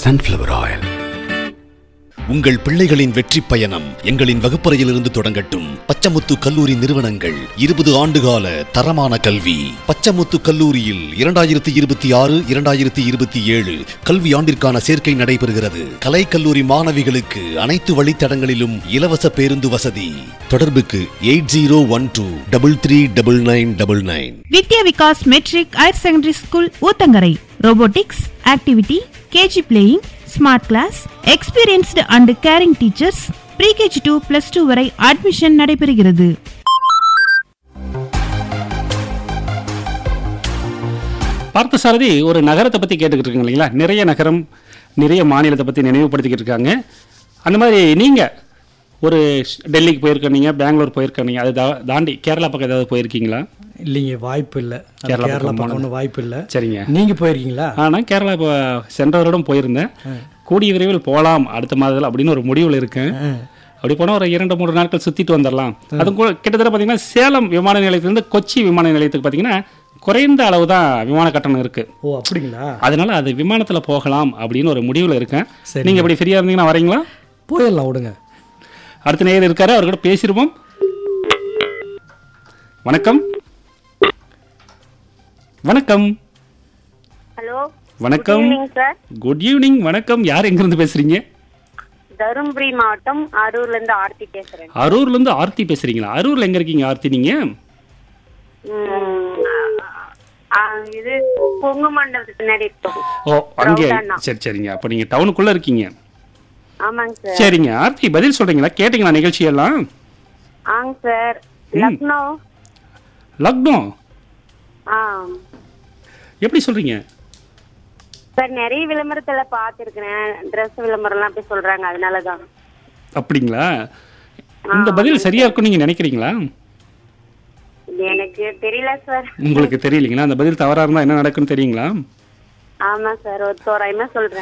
sunflower oil. உங்கள் பிள்ளைகளின் வெற்றி பயணம் எங்களின் வகுப்பறையிலிருந்து தொடங்கட்டும் பச்சமுத்து கல்லூரி நிறுவனங்கள் இருபது ஆண்டுகால தரமான கல்வி பச்சமுத்து கல்லூரியில் இரண்டாயிரத்தி இருபத்தி ஆறு இரண்டாயிரத்தி இருபத்தி ஏழு கல்வி ஆண்டிற்கான சேர்க்கை நடைபெறுகிறது கலை கல்லூரி மாணவிகளுக்கு அனைத்து வழித்தடங்களிலும் இலவச பேருந்து வசதி தொடர்புக்கு eight zero one two double three double nine double nine Vidya Vikas matric higher secondary school Uthangarai robotics activity KG playing smart class experienced and caring teachers pre KG two plus two வரை அட்மிஷன் நடைபெறுகிறது பார்த்த சாரதி ஒரு நகரத்தை பற்றி கேட்டுக்கிட்டு இருக்கீங்க இல்லைங்களா நிறைய நகரம் நிறைய மாநிலத்தை பற்றி நினைவுபடுத்திக்கிட்டு இருக்காங்க அந்த மாதிரி நீங்கள் ஒரு ஷ்- டெல்லிக்கு போயிருக்கீங்க பெங்களூர் போயிருக்கீங்க அதை தா- தாண்டி கேரளா பக்கம் ஏதாவது போயிருக்கீங்களா இல்லைங்க வாய்ப்பு இல்லை அது கேரளா கேரளா பக்கம் பக்கம் ஒன்றும் வாய்ப்பு இல்லை சரிங்க நீங்க போயிருக்கீங்களா ஆனால் கேரளா இப்போ சென்ற வருடம் போயிருந்தேன் கூடிய விரைவில் போகலாம் அடுத்த மாதத்தில் அப்படின்னு ஒரு முடிவில் இருக்கேன் அப்படி போனால் ஒரு இரண்டு மூன்று நாட்கள் சுற்றிட்டு வந்துடலாம் அதுவும் கூட கிட்டத்தட்ட பார்த்தீங்கன்னா சேலம் விமான நிலையத்திலிருந்து கொச்சி விமான நிலையத்துக்கு பார்த்தீங்கன்னா குறைந்த அளவு தான் விமான கட்டணம் இருக்குது ஓ அப்படிங்களா அதனால அது விமானத்தில் போகலாம் அப்படின்னு ஒரு முடிவில் இருக்கேன் சரி. நீங்கள் இப்படி ஃப்ரீயாக இருந்தீங்கன்னா வரீங்களா போயிடலாம் விடுங்க அடுத்த நேயர் இருக்காரு அவர்கிட்ட பேசிடுவோம் வணக்கம் வணக்கம் ஹலோ வணக்கம் சார் குட் ஈவினிங் வணக்கம் யார் எங்கிருந்து பேசுறீங்க தருமபுரி மாவட்டம் அரூர்ல இருந்து ஆர்த்தி பேசுறேன் அரூர்ல இருந்து ஆர்த்தி பேசுறீங்களா அரூர்ல எங்க இருக்கீங்க ஆர்த்தி நீங்க உம், ஆ, இது பொங்கு மண்டபத்துக்கு பின்னாடி இருக்கோம் ஓ அங்கே ரவுண்டானா. சரி சரிங்க அப்ப நீங்க டவுனுக்குள்ள இருக்கீங்க ஆமாங்க சார் சரிங்க ஆர்த்தி பதில் சொல்றீங்களா கேட்டீங்களா நிகழ்ச்சியெல்லாம் ஆங்க சார் லக்னோ லக்னோ ஆ எப்படி சொல்றீங்க சார் நிறைய விளம்பரத்துல பாத்துருக்கிறேன் ட்ரெஸ் விளம்பரம்லாம் அப்படி சொல்றாங்க அதனாலதான் அப்படிங்களா இந்த பதில் சரியா இருக்கும் நீங்க நினைக்கிறீங்களா இது எனக்கு தெரியல சார் உங்களுக்கு தெரியலீங்களா அந்த பதில் தவறா இருந்தா என்ன நடக்குன்னு தெரியுங்களா ஆமா சார் ஒரு தோராயமா சொல்றேன்